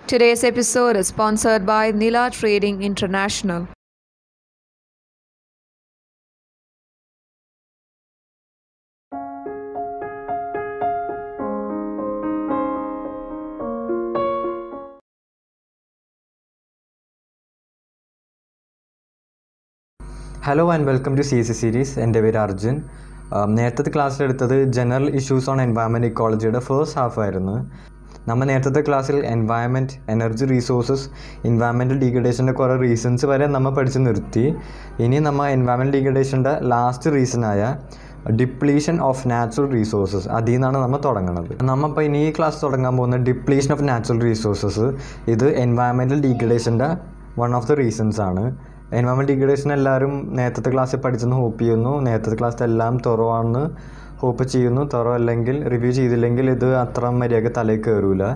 Today's episode is sponsored by Nila Trading International. Hello and welcome to C S C series എൻ്റെ പേര് Arjun am, നേരത്തെ ക്ലാസ്സിലെടുത്തത് general issues on environment ഇക്കോളജിയുടെ first half ആയിരുന്നു നമ്മൾ നേരത്തെ ക്ലാസ്സിൽ എൻവയൺമെൻറ്റ് എനർജി റീസോഴ്സസ് എൻവയൺമെൻറ്റൽ ഡീഗ്രഡേഷൻ്റെ കുറേ റീസൺസ് വരെ നമ്മൾ പഠിച്ച് നിർത്തി ഇനി നമ്മൾ എൻവയൺമെൻറ്റ് ഡീഗ്രഡേഷൻ്റെ ലാസ്റ്റ് റീസണായ ഡിപ്ലീഷൻ ഓഫ് നാച്ചുറൽ റീസോഴ്സസ് അതിൽ നിന്നാണ് നമ്മൾ തുടങ്ങുന്നത് നമ്മളിപ്പോൾ ഇനി ഈ ക്ലാസ് തുടങ്ങാൻ പോകുന്ന ഡിപ്ലീഷൻ ഓഫ് നാച്ചുറൽ റീസോഴ്സസ് ഇത് എൻവയൺമെൻറ്റൽ ഡീഗ്രഡേഷൻ്റെ വൺ ഓഫ് ദ റീസൺസ് ആണ് എൻവയൺമെൻറ്റ് ഡിഗ്രഡേഷൻ എല്ലാവരും നേരത്തെ ക്ലാസ്സിൽ പഠിച്ചെന്ന് ഹോപ്പ് ചെയ്യുന്നു നേരത്തെ ക്ലാസ്സിൽ എല്ലാം തുറവാണെന്ന് ഹോപ്പ് ചെയ്യുന്നു തുറ അല്ലെങ്കിൽ റിവ്യൂ ചെയ്തില്ലെങ്കിൽ ഇത് അത്ര മര്യാദ തലയിൽ കയറൂല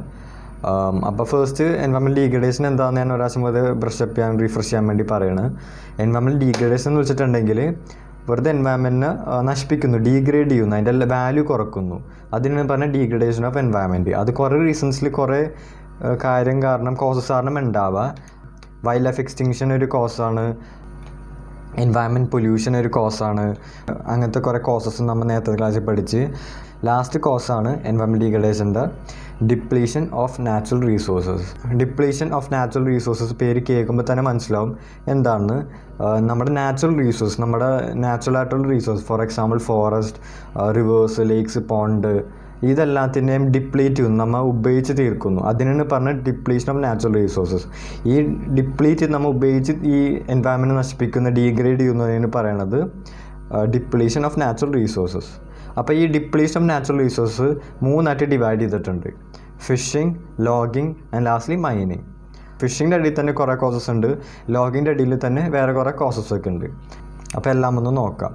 അപ്പോൾ ഫസ്റ്റ് എൻവയൺമെൻറ്റ് ഡീഗ്രഡേഷൻ എന്താണെന്ന് ഞാൻ ഒരാഴ്ച മുതൽ ബ്രഷപ്പ് ചെയ്യാൻ റീഫ്രഷ് ചെയ്യാൻ വേണ്ടി പറയാണ് എൻവയൺമെൻറ്റ് ഡീഗ്രഡേഷൻ എന്ന് വെച്ചിട്ടുണ്ടെങ്കിൽ വെറുതെ എൻവയൺമെൻറ്റിനെ നശിപ്പിക്കുന്നു ഡീഗ്രേഡ് ചെയ്യുന്നു അതിൻ്റെ വാല്യൂ കുറക്കുന്നു അതിനാണ് പറഞ്ഞ ഡീഗ്രഡേഷൻ ഓഫ് എൻവയൺമെൻറ്റ് അത് കുറേ റീസൺസിൽ കുറേ ആ, കാര്യം കാരണം കോസസ് കാരണം ഉണ്ടാവുക വൈൽഡ് ലൈഫ് എക്സ്റ്റിങ്ഷൻ ഒരു കോസാണ് എൻവയൺമെൻറ്റ് പൊല്യൂഷൻ ഒരു കോസാണ് അങ്ങനത്തെ കുറേ കോസസ് നമ്മൾ നേരത്തെ ക്ലാസ്സിൽ പഠിച്ച് ലാസ്റ്റ് കോസാണ് എൻവയൺമെൻറ്റ് ഡീഗ്രഡേഷൻ്റെ depletion of natural resources depletion of natural resources പേര് കേൾക്കുമ്പോൾ തന്നെ മനസ്സിലാവും എന്താണെന്ന് ആഹ് നമ്മുടെ നാച്ചുറൽ റീസോഴ്സ് നമ്മുടെ നാച്ചുറൽ ആയിട്ടുള്ള resource for example forest rivers lakes pond ഇതെല്ലാത്തിൻ്റെയും ഡിപ്ലീറ്റ് ചെയ്യുന്നു നമ്മൾ ഉപയോഗിച്ച് തീർക്കുന്നു അതിനാണ് പറഞ്ഞ ഡിപ്ലീഷൻ ഓഫ് നാച്ചുറൽ റീസോഴ്സസ് ഈ ഡിപ്ലീറ്റ് നമ്മൾ ഉപയോഗിച്ച് ഈ എൻവയൺമെൻറ്റ് നശിപ്പിക്കുന്ന ഡീഗ്രേഡ് ചെയ്യുന്നതിന് പറയണത് ഡിപ്ലീഷൻ ഓഫ് നാച്ചുറൽ റീസോഴ്സസ് അപ്പോൾ ഈ ഡിപ്ലീഷൻ ഓഫ് നാച്ചുറൽ റീസോഴ്സ് മൂന്നായിട്ട് ഡിവൈഡ് ചെയ്തിട്ടുണ്ട് fishing logging and lastly mining ഫിഷിങ്ങിൻ്റെ അടിയിൽ തന്നെ കുറേ കോസസ് ഉണ്ട് ലോഗിൻ്റെ അടിയിൽ തന്നെ വേറെ കുറേ കോസസ് ഒക്കെ ഉണ്ട് അപ്പോൾ എല്ലാം ഒന്ന് നോക്കാം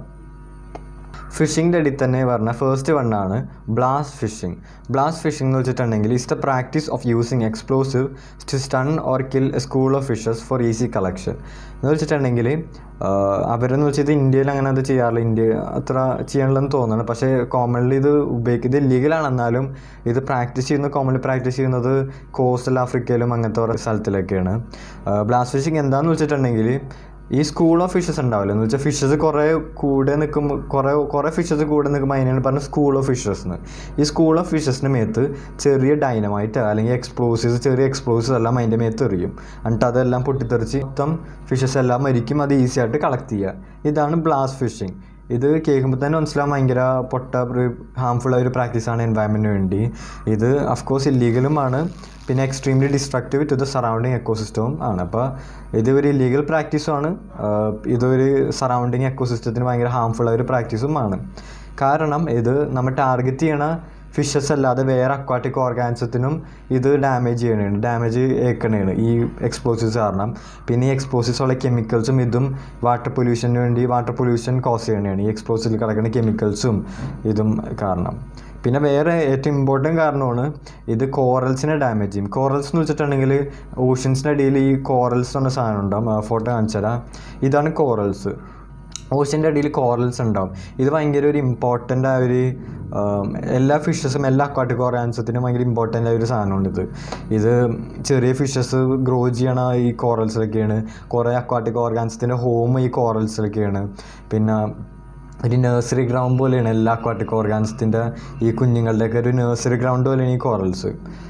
ഫിഷിങ്ങിൻ്റെ അടിയിൽ തന്നെ പറഞ്ഞ ഫസ്റ്റ് വണ്ണാണ് ബ്ലാസ്റ്റ് ഫിഷിംഗ് ബ്ലാസ്റ്റ് ഫിഷിംഗ് എന്ന് വെച്ചിട്ടുണ്ടെങ്കിൽ is the practice of using explosive to stun or kill a school of fishes for easy collection എന്ന് വെച്ചിട്ടുണ്ടെങ്കിൽ അവരെന്ന് വെച്ചാൽ ഇത് ഇന്ത്യയിൽ അങ്ങനെ അത് ചെയ്യാറില്ല ഇന്ത്യ അത്ര ചെയ്യണില്ലെന്ന് തോന്നുന്നു പക്ഷേ കോമൺലി ഇത് ഉപയോഗിക്കുന്നത് ഇല്ലീഗലാണെന്നാലും ഇത് പ്രാക്ടീസ് ചെയ്യുന്ന കോമൺലി പ്രാക്ടീസ് ചെയ്യുന്നത് കോസ്റ്റൽ ആഫ്രിക്കയിലും അങ്ങനത്തെ കുറേ സ്ഥലത്തിലൊക്കെയാണ് ബ്ലാസ്റ്റ് ഫിഷിംഗ് എന്താണെന്ന് വെച്ചിട്ടുണ്ടെങ്കിൽ ഈ സ്കൂൾ ഓഫ് ഫിഷസ് ഉണ്ടാവില്ല എന്ന് വെച്ചാൽ ഫിഷസ് കുറേ കൂടെ നിൽക്കുമ്പോൾ കുറേ കുറേ ഫിഷസ് കൂടെ നിൽക്കുമ്പോൾ അതിനാണ് പറഞ്ഞ സ്കൂൾ ഓഫ് ഫിഷസ് എന്ന് ഈ സ്കൂൾ ഓഫ് ഫിഷസിൻ്റെ മേത്ത് ചെറിയ ഡൈനമൈറ്റ് അല്ലെങ്കിൽ എക്സ്പ്ലോസീവ്സ് ചെറിയ എക്സ്പ്ലോസീവ്സ് എല്ലാം അതിൻ്റെ മേത്ത് എറിയും എന്നിട്ട് അതെല്ലാം പൊട്ടിത്തെറിച്ച് മൊത്തം ഫിഷസ് എല്ലാം മരിക്കും അത് ഈസി ആയിട്ട് കളക്ട് ചെയ്യുക ഇതാണ് ബ്ലാസ്റ്റ് ഫിഷിംഗ് ഇത് കേൾക്കുമ്പോൾ തന്നെ മനസ്സിലാവും ഭയങ്കര പൊട്ട ഒരു ഹാംഫുൾ ആയ ഒരു പ്രാക്ടീസാണ് എൻവയൺമെൻറ്റിന് വേണ്ടി ഇത് അഫ്കോഴ്സ് ഇല്ലീഗലുമാണ് പിന്നെ extremely destructive to the surrounding എക്കോസിസ്റ്റവും ആണ് അപ്പോൾ ഇത് ഒരു ഇല്ലീഗൽ പ്രാക്ടീസുമാണ് ഇതൊരു സറൗണ്ടിങ് എക്കോസിസ്റ്റത്തിന് ഭയങ്കര ഹാംഫുൾ ആയ ഒരു പ്രാക്ടീസും ആണ് കാരണം ഇത് നമ്മൾ ടാർഗറ്റ് ചെയ്യണ ഫിഷസ് അല്ലാതെ വേറെ അക്വാട്ടിക് ഓർഗാനിസത്തിനും ഇത് ഡാമേജ് ചെയ്യണതാണ് ഡാമേജ് ഏക്കണതാണ് ഈ എക്സ്പ്ലോസീവ്സ് കാരണം പിന്നെ ഈ എക്സ്പ്ലോസീവ്സ് ഉള്ള കെമിക്കൽസും ഇതും വാട്ടർ പൊല്യൂഷന് വേണ്ടി വാട്ടർ പൊല്യൂഷൻ കോസ് ചെയ്യണതാണ് ഈ എക്സ്പ്ലോസീവിൽ കിടക്കുന്ന കെമിക്കൽസും ഇതും കാരണം പിന്നെ വേറെ ഏറ്റവും ഇമ്പോർട്ടൻറ്റ് കാരണമാണ് ഇത് കോറൽസിനെ ഡാമേജ് ചെയ്യും കോറൽസ് എന്ന് വെച്ചിട്ടുണ്ടെങ്കിൽ ഓഷ്യൻസിൻ്റെ അടിയിൽ ഈ കോറൽസ് എന്ന സാധനം ഉണ്ടാവും ഫോട്ടോ കാണിച്ചുതരാം ഇതാണ് കോറൽസ് ഓഷ്യൻ്റെ അടിയിൽ കോറൽസ് ഉണ്ടാവും ഇത് ഭയങ്കര ഒരു ഇമ്പോർട്ടൻ്റ് ആയ ഒരു ആം, എല്ലാ ഫിഷസും എല്ലാ അക്വാട്ടിക് ഓർഗാനിസത്തിനും ഭയങ്കര ഇമ്പോർട്ടൻ്റ് ആയ ഒരു സാധനമുണ്ട് ഇത് ഇത് ചെറിയ ഫിഷസ് ഗ്രോ ചെയ്യണ ഈ കോറൽസിലൊക്കെയാണ് കുറേ അക്വാട്ടിക് ഓർഗാനിസത്തിൻ്റെ ഹോം ഈ കോറൽസിലൊക്കെയാണ് പിന്നെ ഒരു നഴ്സറി ഗ്രൗണ്ട് പോലെയാണ് എല്ലാ അക്വാട്ടിക് ഓർഗാനിസത്തിൻ്റെ ഈ കുഞ്ഞുങ്ങളുടെയൊക്കെ ഒരു നഴ്സറി ഗ്രൗണ്ട് പോലെയാണ് ഈ കോറൽസ്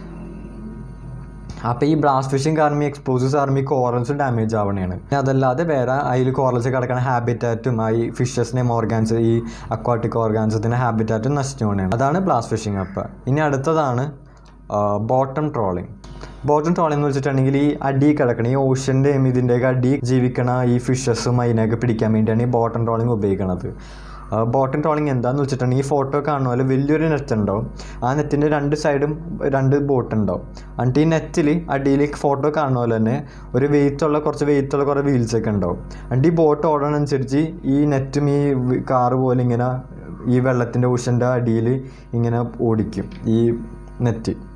അപ്പോൾ ഈ ബ്ലാസ്റ്റ് ഫിഷിംഗ് കാരണം ഈ എക്സ്പ്ലോസീവ്സ് കാരണം ഈ കോറൽസ് ഡാമേജ് ആവണയാണ് പിന്നെ അതല്ലാതെ വേറെ അതിൽ കോറൽസ് കിടക്കുന്ന ഹാബിറ്റാറ്റും ആ ഈ ഫിഷസിനെയും ഓർഗാൻസ് ഈ അക്വാട്ടിക് ഓർഗാൻസത്തിൻ്റെ ഹാബിറ്റാറ്റും നശിച്ചു പോകണയാണ് അതാണ് ബ്ലാസ്റ്റ് ഫിഷിംഗ് അപ്പോൾ ഇനി അടുത്തതാണ് ബോട്ടം ട്രോളിങ് ബോട്ടം ട്രോളിംഗ് എന്ന് വെച്ചിട്ടുണ്ടെങ്കിൽ ഈ അടി കിടക്കണ ഈ ഓഷ്യൻ്റെയും ഇതിൻ്റെയൊക്കെ അടി ജീവിക്കണ ഈ ഫിഷസും അതിനെയൊക്കെ പിടിക്കാൻ വേണ്ടിയാണ് ഈ ബോട്ടം ട്രോളിംഗ് ഉപയോഗിക്കുന്നത് ബോട്ടം ട്രോളിംഗ് എന്താണെന്ന് വെച്ചിട്ടുണ്ടെങ്കിൽ ഈ ഫോട്ടോ കാണുന്ന പോലെ വലിയൊരു നെറ്റ് ഉണ്ടാവും ആ നെറ്റിൻ്റെ രണ്ട് സൈഡും രണ്ട് ബോട്ട് ഉണ്ടാവും എന്നിട്ട് ഈ നെറ്റിൽ അടിയിൽ ഫോട്ടോ കാണുന്ന പോലെ തന്നെ ഒരു വെയിറ്റുള്ള കുറച്ച് വെയിറ്റുള്ള കുറേ വീൽസ് ഒക്കെ ഉണ്ടാവും എന്നിട്ട് ഈ ബോട്ട് ഓടണനുസരിച്ച് ഈ നെറ്റും ഈ കാറ് പോലെ ഇങ്ങനെ ഈ വെള്ളത്തിൻ്റെ ഓഷ്യൻ്റെ അടിയിൽ ഇങ്ങനെ ഓടിക്കും ഈ നെറ്റ്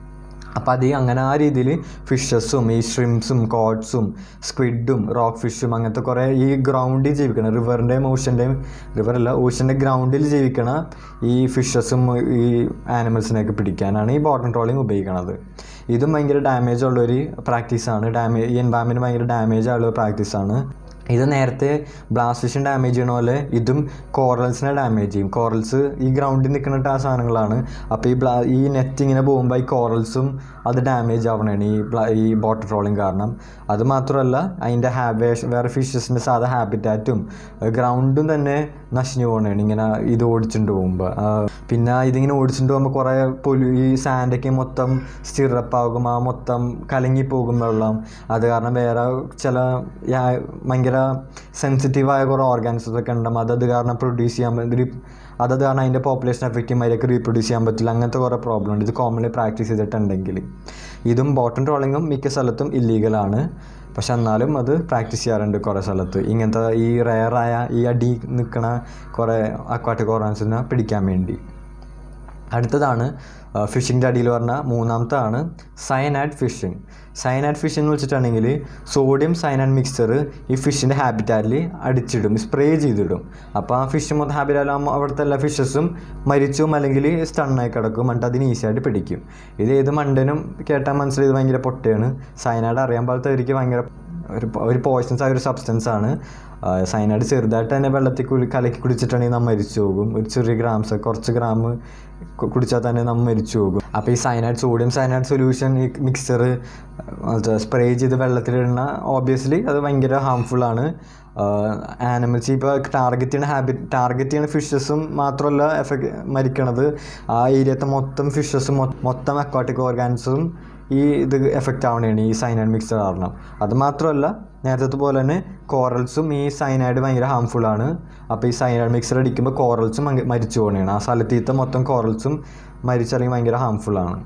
അപ്പോൾ അത് ഈ അങ്ങനെ ആ രീതിയിൽ ഫിഷസും ഈ ഷ്രിംസും കോഡ്സും സ്ക്വിഡും റോക്ക് ഫിഷും അങ്ങനത്തെ കുറേ ഈ ഗ്രൗണ്ടിൽ ജീവിക്കണം റിവറിൻ്റെയും ഓഷ്യൻ്റെയും റിവറല്ല ഓഷ്യൻ്റെ ഗ്രൗണ്ടിൽ ജീവിക്കണ ഈ ഫിഷസും ഈ ആനിമൽസിനെയൊക്കെ പിടിക്കാനാണ് ഈ ബോട്ടം ട്രോളിങ് ഉപയോഗിക്കുന്നത് ഇതും ഭയങ്കര ഡാമേജ് ഉള്ളൊരു പ്രാക്ടീസാണ് ഡാമേജ് ഈ എൻവയൺമെൻറ്റ് ഭയങ്കര ഡാമേജ് ഉള്ള പ്രാക്ടീസാണ് ഇത് നേരത്തെ ബ്ലാസ്റ്റ് ഫിഷിന് ഡാമേജ് ചെയ്യണ പോലെ ഇതും കോറൽസിനെ ഡാമേജ് ചെയ്യും കോറൽസ് ഈ ഗ്രൗണ്ടിൽ നിൽക്കുന്ന ആ സാധനങ്ങളാണ് അപ്പോൾ ഈ ബ്ലാ ഈ നെറ്റ് ഇങ്ങനെ പോകുമ്പോൾ ഈ കോറൽസും അത് ഡാമേജ് ആവണതാണ് ഈ ബ്ലാ ഈ ബോട്ടർ ട്രോളിങ് കാരണം അത് മാത്രമല്ല അതിൻ്റെ ഹാബേ വേറെ ഫിഷസിൻ്റെ സാധാ ഹാബിറ്റാറ്റും ഗ്രൗണ്ടും തന്നെ നശിഞ്ഞു പോകണതാണ് ഇങ്ങനെ ഇത് ഓടിച്ചുകൊണ്ട് പോകുമ്പോൾ പിന്നെ ഇതിങ്ങനെ ഓടിച്ചുകൊണ്ട് പോകുമ്പോൾ കുറേ പൊലു ഈ സാൻഡൊക്കെ മൊത്തം സ്റ്റിറപ്പാകും ആ മൊത്തം കലങ്ങിപ്പോകും വെള്ളം അത് കാരണം വേറെ ചില യാ- ഭയങ്കര സെൻസിറ്റീവായ കുറേ ഓർഗാനിസംസ് ഒക്കെ ഉണ്ടാകും അതത് കാരണം പ്രൊഡ്യൂസ് ചെയ്യാൻ പറ്റും അതത് കാരണം അതിൻ്റെ പോപ്പുലേഷൻ എഫക്റ്റ് ചെയ്യും അതിലേക്ക് റീപ്രൊഡ്യൂസ് ചെയ്യാൻ പറ്റില്ല അങ്ങനത്തെ കുറേ പ്രോബ്ലം ഉണ്ട് ഇത് കോമൺലി പ്രാക്ടീസ് ചെയ്തിട്ടുണ്ടെങ്കിൽ ഇതും ബോട്ടം ട്രോളിങ്ങും മിക്ക സ്ഥലത്തും ഇല്ലീഗലാണ് പക്ഷെ എന്നാലും അത് പ്രാക്ടീസ് ചെയ്യാറുണ്ട് കുറേ സ്ഥലത്ത് ഇങ്ങനത്തെ ഈ റെയറായ ഈ അടി നിൽക്കണ കുറേ അക്വാട്ടിക് ഓർഗാൻസിനെ പിടിക്കാൻ വേണ്ടി അടുത്തതാണ് ഫിഷിങ്ങിൻ്റെ അടിയിൽ പറഞ്ഞ മൂന്നാമത്താണ് സയനൈഡ് ഫിഷിങ് സയനൈഡ് ഫിഷിംഗ് എന്ന് വെച്ചിട്ടുണ്ടെങ്കിൽ സോഡിയം സയനൈഡ് മിക്സ്ചർ ഈ ഫിഷിൻ്റെ ഹാബിറ്റാറ്റിൽ അടിച്ചിടും സ്പ്രേ ചെയ്തിടും അപ്പോൾ ആ ഫിഷ് മൊത്തം ഹാബിറ്റാലാകുമ്പോൾ അവിടുത്തെ എല്ലാ ഫിഷസും മരിച്ചും അല്ലെങ്കിൽ സ്റ്റണ്ണായി കിടക്കും എന്നിട്ട് അതിന് ഈസിയായിട്ട് പിടിക്കും ഇത് ഏത് മണ്ടനും കേട്ടാൽ മനസ്സിലായത് ഭയങ്കര പൊട്ടയാണ് സയനൈഡ് അറിയാൻ പാടത്തവർക്ക് ഭയങ്കര ഒരു ഒരു പോയ്സൺസ് ആയ ഒരു സബ്സ്റ്റൻസ് ആണ് സൈനൈഡ് ചെറുതായിട്ട് തന്നെ വെള്ളത്തിൽ കുളി കലക്കി കുടിച്ചിട്ടുണ്ടെങ്കിൽ നമ്മൾ മരിച്ചു പോകും ഒരു ചെറിയ ഗ്രാംസ് കുറച്ച് ഗ്രാം കുടിച്ചാൽ തന്നെ നമ്മൾ മരിച്ചു പോകും അപ്പോൾ ഈ സൈനൈഡ് സോഡിയം സൈനൈഡ് സൊല്യൂഷൻ ഈ മിക്സർ സ്പ്രേ ചെയ്ത് വെള്ളത്തിലിടുന്ന ഓബിയസ്ലി അത് ഭയങ്കര ഹാംഫുൾ ആണ് ആനിമൽസ് ഇപ്പോൾ ടാർഗറ്റ് ചെയ്യുന്ന ഹാബിറ്റ് ടാർഗറ്റ് ചെയ്യുന്ന ഫിഷസും മാത്രമല്ല എഫക്ട് മരിക്കണത് ആ ഏരിയത്തെ മൊത്തം ഫിഷസും മൊത്തം അക്വാട്ടിക് ഓർഗാൻസും ഈ ഇത് എഫക്റ്റ് ആവണതാണ് ഈ സൈനൈഡ് മിക്സർ കാരണം അത് മാത്രമല്ല നേരത്തെ പോലെ തന്നെ കോറൽസും ഈ സൈനൈഡ് ഭയങ്കര ഹാംഫുൾ ആണ് അപ്പോൾ ഈ സൈനൈഡ് മിക്സർ അടിക്കുമ്പോൾ കോറൽസും അങ്ങ് മരിച്ചു പോകണതാണ് ആ സ്ഥലത്തീത്തെ മൊത്തം കോറൽസും മരിച്ചറിയും ഭയങ്കര ഹാംഫുൾ ആണ്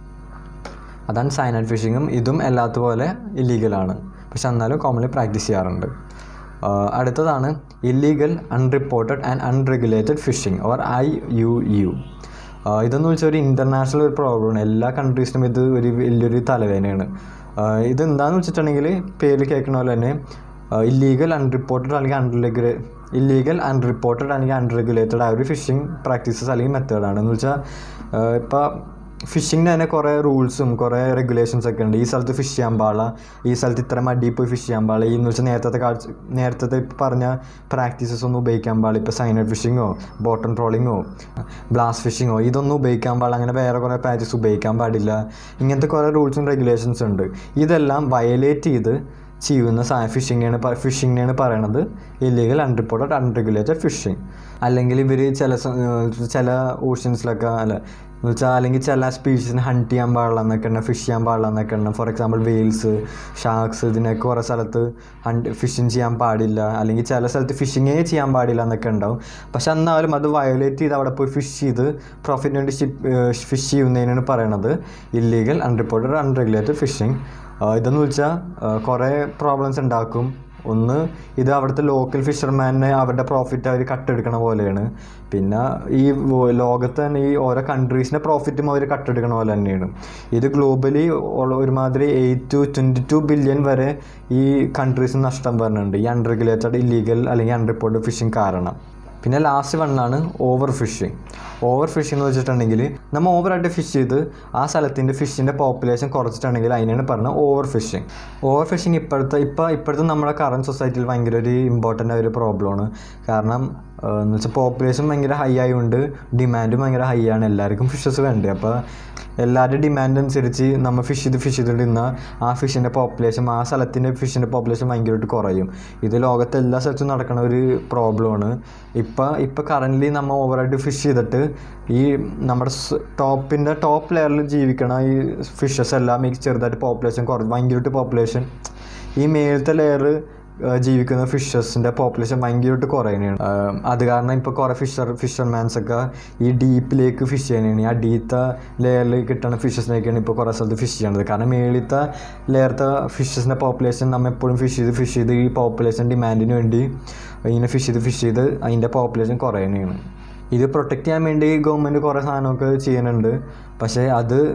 അതാണ് സൈനൈഡ് ഫിഷിങ്ങും ഇതും എല്ലാത്ത പോലെ ഇല്ലീഗലാണ് പക്ഷെ എന്നാലും കോമൺലി പ്രാക്ടീസ് ചെയ്യാറുണ്ട് ആഹ് അടുത്തതാണ് illegal unreported and unregulated fishing or I U U ഇതെന്ന് വെച്ചാൽ ഒരു ഇൻ്റർനാഷണൽ ഒരു പ്രോബ്ലമാണ് എല്ലാ കൺട്രീസിനും ഇത് ഒരു വലിയൊരു തലവേദനയാണ് ആഹ് ഇത് എന്താണെന്ന് വെച്ചിട്ടുണ്ടെങ്കിൽ പേര് കേൾക്കണ പോലെ തന്നെ ഇല്ലീഗൽ അൺറിപ്പോർട്ടഡ് അല്ലെങ്കിൽ അൺറെഗുലേ ഇല്ലീഗൽ അൺറിപ്പോർട്ടഡ് അല്ലെങ്കിൽ അൺറെഗുലേറ്റഡ് ആയ ഒരു ഫിഷിംഗ് പ്രാക്ടീസസ് അല്ലെങ്കിൽ മെത്തേഡാണ് എന്ന് വെച്ചാൽ ഇപ്പോൾ ഫിഷിങ്ങിന് തന്നെ കുറേ റൂൾസും കുറേ റെഗുലേഷൻസ് ഒക്കെ ഉണ്ട് ഈ സ്ഥലത്ത് ഫിഷ് ചെയ്യാൻ പാടില്ല ഈ സ്ഥലത്ത് ഇത്ര മടി പോയി ഫിഷ് ചെയ്യാൻ പാടില്ല ഈ എന്ന് വെച്ചാൽ നേരത്തെ കാഴ്ച നേരത്തെ ഇപ്പം പറഞ്ഞ പ്രാക്ടീസസ് ഒന്നും ഉപയോഗിക്കാൻ പാടില്ല ഇപ്പോൾ സൈനഡ് ഫിഷിങ്ങോ ബോട്ടം ട്രോളിങ്ങോ ബ്ലാസ്റ്റ് ഫിഷിങ്ങോ ഇതൊന്നും ഉപയോഗിക്കാൻ പാടില്ല അങ്ങനെ വേറെ കുറേ പ്രാക്ടീസ് ഉപയോഗിക്കാൻ പാടില്ല ഇങ്ങനത്തെ കുറേ റൂൾസും റെഗുലേഷൻസ് ഉണ്ട് ഇതെല്ലാം വയലേറ്റ് ചെയ്ത് ചെയ്യുന്ന സാ ഫിഷിങ്ങിനാണ് ഫിഷിങ്ങിനെയാണ് പറയണത് ഇല്ലീഗൽ അൺറിപ്പോർട്ടഡ് അൺറെഗുലേറ്റഡ് ഫിഷിങ് അല്ലെങ്കിൽ ഇവർ ചില സ- ഏഹ് ചില ഓഷ്യൻസിലൊക്കെ അല്ല എന്ന് വെച്ചാൽ അല്ലെങ്കിൽ ചില സ്പീഷീസിനെ ഹണ്ട് ചെയ്യാൻ പാടില്ല എന്നൊക്കെ ഉണ്ട് ഫിഷ് ചെയ്യാൻ പാടില്ല എന്നൊക്കെ ഉണ്ട് ഫോർ എക്സാമ്പിൾ വെയിൽസ് ഷാർക്സ് ഇതിനൊക്കെ കുറേ സ്ഥലത്ത് ഹണ്ട് ഫിഷിങ് ചെയ്യാൻ പാടില്ല അല്ലെങ്കിൽ ചില സ്ഥലത്ത് ഫിഷിങ്ങേ ചെയ്യാൻ പാടില്ല എന്നൊക്കെ ഉണ്ടാവും പക്ഷെ എന്നാലും അത് വയലേറ്റ് ചെയ്ത് അവിടെ പോയി ഫിഷ് ചെയ്ത് പ്രോഫിറ്റിന് വേണ്ടി ഫിഷ് ചെയ്യുന്നതിനാണ് പറയണത് ഇല്ലീഗൽ അൺറിപ്പോർട്ടഡ് അൺറെഗുലേറ്റഡ് ഫിഷിങ് ഇതെന്ന് വെച്ചാൽ കുറേ പ്രോബ്ലംസ് ഉണ്ടാക്കും ഒന്ന് ഇത് അവിടുത്തെ ലോക്കൽ ഫിഷർമാനെ അവരുടെ പ്രോഫിറ്റ് അവർ കട്ടെടുക്കണ പോലെയാണ് പിന്നെ ഈ വോ- ലോകത്ത് തന്നെ ഈ ഓരോ കൺട്രീസിൻ്റെ പ്രോഫിറ്റും അവർ കട്ടെടുക്കണ പോലെ തന്നെയാണ് ഇത് ഗ്ലോബലി ഒരുമാതിരി eight to twenty two billion വരെ ഈ കൺട്രീസിന് നഷ്ടം വരുന്നുണ്ട് ഈ അൺറെഗുലേറ്റഡ് ഇല്ലീഗൽ അല്ലെങ്കിൽ അൺറിപ്പോർട്ടഡ് ഫിഷിംഗ് കാരണം പിന്നെ ലാസ്റ്റ് വണ്ണാണ് ഓവർ ഫിഷിങ് ഓവർ ഫിഷിംഗ് എന്ന് വെച്ചിട്ടുണ്ടെങ്കിൽ നമ്മൾ ഓവറായിട്ട് ഫിഷ് ചെയ്ത് ആ സ്ഥലത്തിൻ്റെ ഫിഷിൻ്റെ പോപ്പുലേഷൻ കുറച്ചിട്ടുണ്ടെങ്കിൽ അതിനാണ് പറഞ്ഞത് ഓവർ ഫിഷിങ് ഓവർ ഫിഷിംഗ് ഇപ്പോഴത്തെ ഇപ്പോൾ ഇപ്പോഴത്തെ നമ്മുടെ കറണ്ട് സൊസൈറ്റിയിൽ ഭയങ്കര ഒരു ഇമ്പോർട്ടൻ്റ് ആയ ഒരു പ്രോബ്ലമാണ് കാരണം ഏഹ്, എന്ന് വെച്ചാൽ പോപ്പുലേഷൻ ഭയങ്കര ഹൈ ആയതുകൊണ്ട് ഡിമാൻഡും ഭയങ്കര ഹൈ ആണ് എല്ലാവർക്കും ഫിഷസ് വേണ്ടേ അപ്പോൾ എല്ലാവരുടെ ഡിമാൻഡ് അനുസരിച്ച് നമ്മൾ ഫിഷ് ചെയ്ത് ഫിഷ് ചെയ്തിട്ട് നിന്നാൽ ആ ഫിഷിൻ്റെ പോപ്പുലേഷൻ ആ സ്ഥലത്തിൻ്റെ ഫിഷിൻ്റെ പോപ്പുലേഷൻ ഭയങ്കരമായിട്ട് കുറയും ഇത് ലോകത്തെ എല്ലാ സ്ഥലത്തും നടക്കുന്ന ഒരു പ്രോബ്ലമാണ് ഇപ്പം ഇപ്പം കറൻ്റ്ലി നമ്മൾ ഓവറായിട്ട് ഫിഷ് ചെയ്തിട്ട് ഈ നമ്മുടെ ടോപ്പിൻ്റെ ടോപ്പ് ലെയറിൽ ജീവിക്കണ ഈ ഫിഷസ് എല്ലാം ഈ ചെറുതായിട്ട് പോപ്പുലേഷൻ കുറച്ച് ഭയങ്കരമായിട്ട് പോപ്പുലേഷൻ ഈ മേലത്തെ ലെയർ ജീവിക്കുന്ന ഫിഷസിൻ്റെ പോപ്പുലേഷൻ ഭയങ്കരമായിട്ട് കുറയുന്നതാണ് ആഹ് അത് കാരണം ഇപ്പോൾ കുറേ ഫിഷർ ഫിഷർമാൻസ് ഒക്കെ ഈ ഡീപ്പിലേക്ക് ഫിഷ് ചെയ്യണതാണ് ഈ അടിയത്തെ ലെയറിൽ കിട്ടുന്ന ഫിഷസിനെയൊക്കെയാണ് ഇപ്പോൾ കുറേ സ്ഥലത്ത് ഫിഷ് ചെയ്യണത് കാരണം മേളിലത്തെ ലെയറത്തെ ഫിഷസിൻ്റെ പോപ്പുലേഷൻ നമ്മൾ എപ്പോഴും ഫിഷ് ചെയ്ത് ഫിഷ് ചെയ്ത് ഈ പോപ്പുലേഷൻ ഡിമാൻഡിന് വേണ്ടി ഇങ്ങനെ ഫിഷ് ചെയ്ത് ഫിഷ് ചെയ്ത് അതിൻ്റെ പോപ്പുലേഷൻ കുറയുന്നതാണ് ഇത് പ്രൊട്ടക്റ്റ് ചെയ്യാൻ വേണ്ടി ഗവൺമെൻറ് കുറേ സാധനമൊക്കെ ചെയ്യുന്നുണ്ട് പക്ഷേ അത്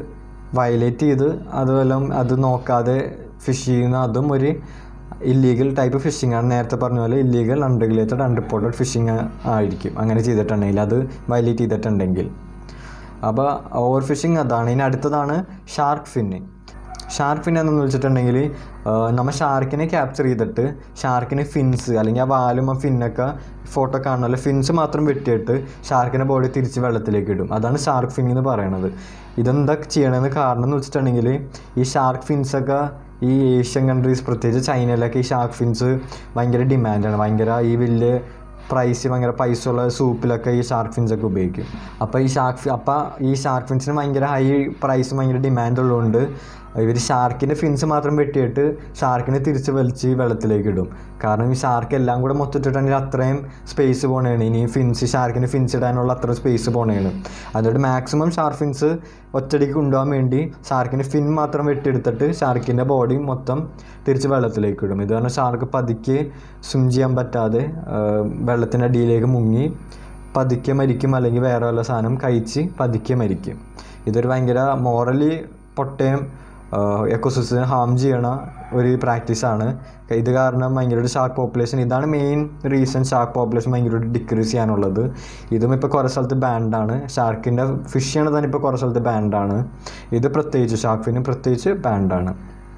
വയലേറ്റ് ചെയ്ത് അതുമെല്ലാം അത് നോക്കാതെ ഫിഷ് ചെയ്യുന്ന അതും ഒരു ഇല്ലീഗൽ ടൈപ്പ് ഫിഷിംഗ് ആണ് നേരത്തെ പറഞ്ഞ പോലെ ഇല്ലീഗൽ അൺറെഗുലേറ്റഡ് അൺറിപ്പോർട്ടഡ് ഫിഷിംഗ് ആയിരിക്കും അങ്ങനെ ചെയ്തിട്ടുണ്ടെങ്കിൽ അത് വയലേറ്റ് ചെയ്തിട്ടുണ്ടെങ്കിൽ അപ്പോൾ ഓവർ ഫിഷിംഗ് അതാണ് ഇനി അടുത്തതാണ് ഷാർക്ക് ഫിന്നിങ് ഷാർക്ക് ഫിൻ എന്ന് വെച്ചിട്ടുണ്ടെങ്കിൽ നമ്മൾ ഷാർക്കിനെ ക്യാപ്ചർ ചെയ്തിട്ട് ഷാർക്കിന് ഫിൻസ് അല്ലെങ്കിൽ ആ വാലും ആ ഫിന്നൊക്കെ ഫോട്ടോ കാണുമല്ലോ ഫിൻസ് മാത്രം വെട്ടിയിട്ട് ഷാർക്കിൻ്റെ ബോഡി തിരിച്ച് വെള്ളത്തിലേക്ക് ഇടും അതാണ് ഷാർക്ക് ഫിൻ എന്ന് പറയണത് ഇതെന്താ ചെയ്യണമെന്ന് കാരണം എന്ന് വെച്ചിട്ടുണ്ടെങ്കിൽ ഈ ഷാർക്ക് ഫിൻസൊക്കെ ഈ ഏഷ്യൻ കൺട്രീസ് പ്രത്യേകിച്ച് ചൈനയിലൊക്കെ ഈ ഷാർക്ക് ഫിൻസ് ഭയങ്കര ഡിമാൻഡാണ് ഭയങ്കര ഈ വലിയ പ്രൈസ് ഭയങ്കര പൈസ ഉള്ള സൂപ്പിലൊക്കെ ഈ ഷാർക്ക് ഫിൻസ് ഒക്കെ ഉപയോഗിക്കും അപ്പോൾ ഈ ഷാർക്ക് ഫി അപ്പോൾ ഈ ഷാർക്ക് ഫിൻസിന് ഭയങ്കര ഹൈ പ്രൈസ് ഭയങ്കര ഡിമാൻഡ് ഉള്ളതുകൊണ്ട് ഇവർ ഷാർക്കിൻ്റെ ഫിൻസ് മാത്രം വെട്ടിയിട്ട് ഷാർക്കിനെ തിരിച്ച് വലിച്ച് വെള്ളത്തിലേക്ക് ഇടും കാരണം ഈ ഷാർക്ക് എല്ലാം കൂടെ മൊത്തത്തിട്ടുണ്ടെങ്കിൽ അത്രയും സ്പേസ് പോണേണ് ഇനി ഫിൻസ് ഷാർക്കിന് ഫിൻസ് ഇടാനുള്ള അത്ര സ്പേസ് പോണേണ് അതുകൊണ്ട് മാക്സിമം ഷാർക്ക് ഫിൻസ് ഒറ്റടിക്ക് കൊണ്ടുപോകാൻ വേണ്ടി ഷാർക്കിന് ഫിൻ മാത്രം വെട്ടിയെടുത്തിട്ട് ഷാർക്കിൻ്റെ ബോഡി മൊത്തം തിരിച്ച് വെള്ളത്തിലേക്ക് ഇടും ഇത് കാരണം ഷാർക്ക് പതുക്കെ സ്വിം ചെയ്യാൻ പറ്റാതെ വെള്ളത്തിൻ്റെ അടിയിലേക്ക് മുങ്ങി പതുക്കെ മരിക്കും അല്ലെങ്കിൽ വേറെ വല്ല സാധനം കഴിച്ച് പതുക്കെ മരിക്കും ഇതൊരു ഭയങ്കര മോറലി പൊട്ടയും എക്കോസിസ്റ്റത്തിന് ഹാം ചെയ്യണ ഒരു പ്രാക്ടീസാണ് ഇത് കാരണം ഭയങ്കര ഷാർക്ക് പോപ്പുലേഷൻ ഇതാണ് മെയിൻ റീസൺ ഷാർക്ക് പോപ്പുലേഷൻ ഭയങ്കര ഡിക്രീസ് ചെയ്യാനുള്ളത് ഇതും ഇപ്പോൾ കുറേ സ്ഥലത്ത് ബാൻഡാണ് ഷാർക്കിൻ്റെ ഫിഷ് ചെയ്യണത് തന്നെ ഇപ്പോൾ കുറേ സ്ഥലത്ത് ബാൻഡാണ് ഇത് പ്രത്യേകിച്ച് ഷാർക്ക് ഫിനും പ്രത്യേകിച്ച് ബാൻഡാണ്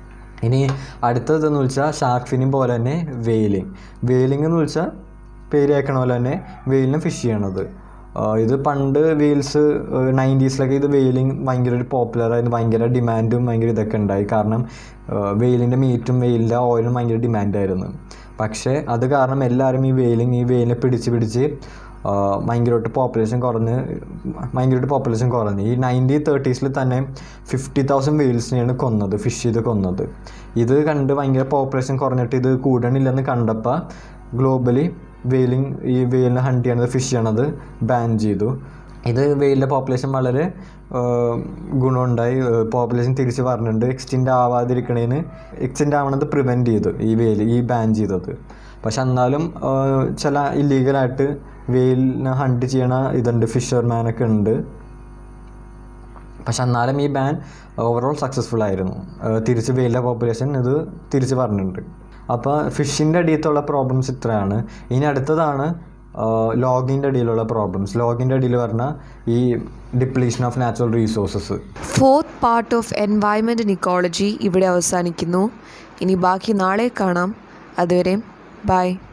ഇനി അടുത്തതെന്ന് വെച്ചാൽ ഷാർക്ക് ഫിനും പോലെ തന്നെ വെയിലിംഗ് വെയിലിംഗ് എന്ന് വെച്ചാൽ പേര് കേൾക്കണ പോലെ തന്നെ വെയിലിനും ഫിഷ് ചെയ്യണത് ഇത് പണ്ട് വെയിൽസ് നയൻറ്റീസിലൊക്കെ ഇത് വെയിലിംഗ് ഭയങ്കര ഒരു പോപ്പുലറായിരുന്നു ഭയങ്കര ഡിമാൻഡും ഭയങ്കര ഇതൊക്കെ ഉണ്ടായി കാരണം വെയിലിൻ്റെ മീറ്റും വെയിലിൻ്റെ ഓയിലും ഭയങ്കര ഡിമാൻഡായിരുന്നു പക്ഷേ അത് കാരണം എല്ലാവരും ഈ വെയിലിംഗ് ഈ വെയിലിനെ പിടിച്ച് പിടിച്ച് ഭയങ്കരമായിട്ട് പോപ്പുലേഷൻ കുറഞ്ഞ് ഭയങ്കരമായിട്ട് പോപ്പുലേഷൻ കുറഞ്ഞു ഈ നയൻറ്റീൻ തേർട്ടീസിൽ തന്നെ ഫിഫ്റ്റി തൗസൻഡ് വെയിൽസിനെയാണ് കൊന്നത് ഫിഷ് ചെയ്ത് കൊന്നത് ഇത് കണ്ട് ഭയങ്കര പോപ്പുലേഷൻ കുറഞ്ഞിട്ട് ഇത് കൂടണില്ലെന്ന് കണ്ടപ്പോൾ ഗ്ലോബലി വെയിലിംഗ് ഈ വെയിലിനെ ഹണ്ട് ചെയ്യണത് ഫിഷ് ചെയ്യണത് ബാൻ ചെയ്തു ഇത് വെയിലിൻ്റെ പോപ്പുലേഷൻ വളരെ ഗുണമുണ്ടായി പോപ്പുലേഷൻ തിരിച്ച് പറഞ്ഞിട്ടുണ്ട് എക്സ്റ്റെൻഡ് ആവാതിരിക്കണേന് എക്സ്റ്റെൻഡ് ആവണത് പ്രിവെൻറ്റ് ചെയ്തു ഈ വെയിൽ ഈ ബാൻ ചെയ്തത് പക്ഷെ എന്നാലും ചില ഇല്ലീഗലായിട്ട് വെയിലിനെ ഹണ്ട് ചെയ്യണ ഇതുണ്ട് ഫിഷർമാനൊക്കെ ഉണ്ട് പക്ഷെ എന്നാലും ഈ ബാൻ ഓവറോൾ സക്സസ്ഫുൾ ആയിരുന്നു തിരിച്ച് വെയിലിൻ്റെ പോപ്പുലേഷൻ ഇത് തിരിച്ച് പറഞ്ഞിട്ടുണ്ട് അപ്പോൾ ഫിഷിൻ്റെ അടിയത്തുള്ള പ്രോബ്ലംസ് ഇത്രയാണ് ഇനി അടുത്തതാണ് ലോഗിൻ്റെ അടിയിലുള്ള പ്രോബ്ലംസ് ലോഗിൻ്റെ അടിയിൽ പറഞ്ഞാൽ ഈ depletion of natural resources fourth part of environment and ecology ഇവിടെ അവസാനിക്കുന്നു ഇനി ബാക്കി നാളെ കാണാം അതുവരെ ബൈ